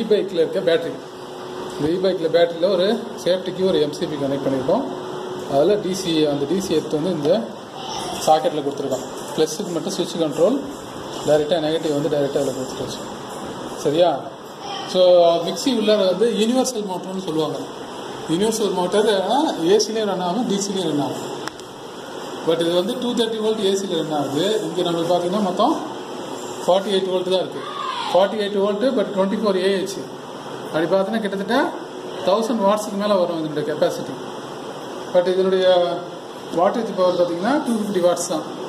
இ பைக்கில் இருக்க பேட்டரி இந்த இ பைக்கில் பேட்டரியில் ஒரு சேஃப்டிக்கு ஒரு எம்சிபி கனெக்ட் பண்ணியிருக்கோம் அதில் டிசி அந்த டிசி எடுத்து வந்து இந்த சாக்கெட்டில் கொடுத்துருக்கோம் ப்ளஸுக்கு மட்டும் சுவிட்ச் கண்ட்ரோல் டைரெக்டாக நெகட்டிவ் வந்து டைரெக்டாக அதில் கொடுத்துருச்சு சரியா ஸோ மிக்ஸி உள்ளார வந்து யூனிவர்சல் மோட்டர்னு சொல்லுவாங்க யூனிவர்சல் மோட்டர் ஏசிலையும் ரன் ஆகும் டிசிலையும் ரன் ஆகும் பட் இது வந்து டூ தேர்ட்டி வோல்ட் ஏசியில் ரன் ஆகுது இங்கே நம்மளுக்கு பார்த்தீங்கன்னா மொத்தம் ஃபார்ட்டி எயிட் வோல்ட் தான் இருக்குது forty eight volt but twenty four AH அப்படி பார்த்தீங்கன்னா கிட்டத்தட்ட தௌசண்ட் வாட்ஸுக்கு மேலே வரும் இதனுடைய கெப்பாசிட்டி பட் இதனுடைய வாட்டேஜ் பவர் பார்த்தீங்கன்னா டூ ஃபிஃப்டி வாட்ஸ் தான்